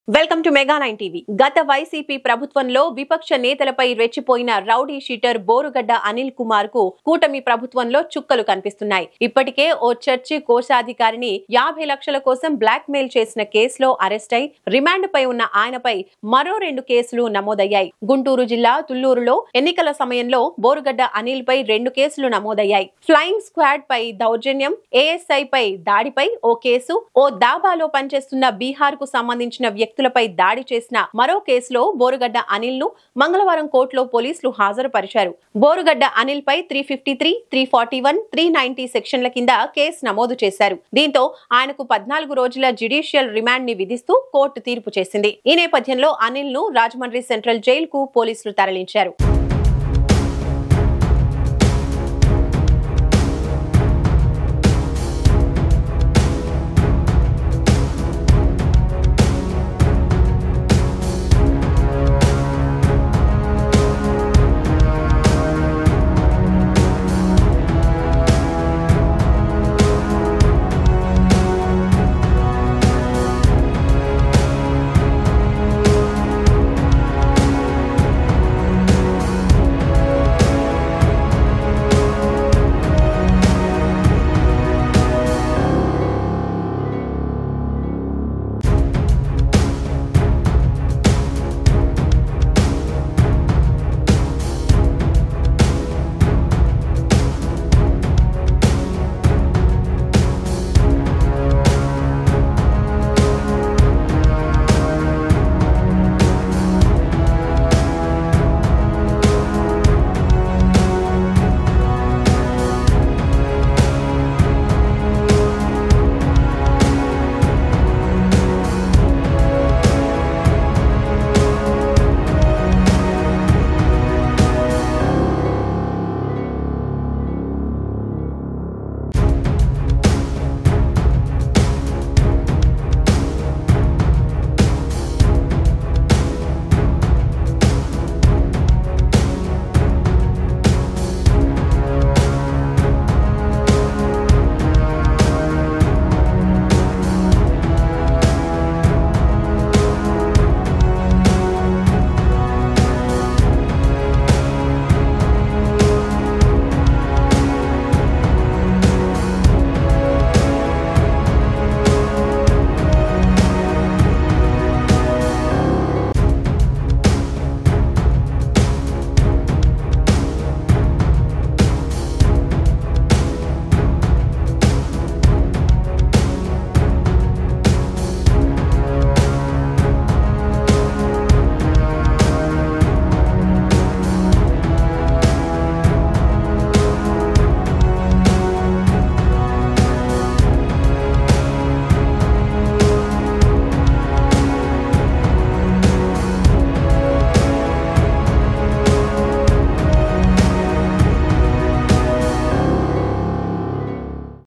welcome to mega nine TV గత YCP ప్రభుత్వంలో విపక్ష నేతలపై రెచ్చిపోయిన రౌడీ షీటర్ బోరుగడ్డ అనిల్ కుమార్ కు కూటమి ప్రభుత్వంలో చుక్కలు కనిపిస్తున్నాయి ఇప్పటికే ఓ చర్చి కోశాధికారిని యాభై లక్షల కోసం బ్లాక్ మెయిల్ చేసిన కేసులో అరెస్ట్ అయి రిమాండ్ పై ఉన్న ఆయనపై మరో రెండు కేసులు నమోదయ్యాయి గుంటూరు జిల్లా తుళ్లూరులో ఎన్నికల సమయంలో బోరుగడ్డ అనిల్ పై రెండు కేసులు నమోదయ్యాయి ఫ్లయింగ్ స్క్వాడ్ పై దౌర్జన్యం ఏఎస్ఐ పై దాడిపై ఓ కేసు ఓ దాబాలో పనిచేస్తున్న బీహార్ కు సంబంధించిన వ్యక్తులపై దాడి చేసిన మరో కేసులో బోరుగడ్డ అనిల్ ను మంగళవారం కోర్టులో పోలీసులు హాజరుపరిచారు బోరుగడ్డ అనిల్ పై three fifty three three forty one three ninety సెక్షన్ల కింద కేసు నమోదు చేశారు దీంతో ఆయనకు పద్నాలుగు రోజుల జ్యుడిషియల్ రిమాండ్ ని విధిస్తూ కోర్టు తీర్పు చేసింది ఈ నేపథ్యంలో అనిల్ ను రాజమండ్రి సెంట్రల్ జైలుకు పోలీసులు తరలించారు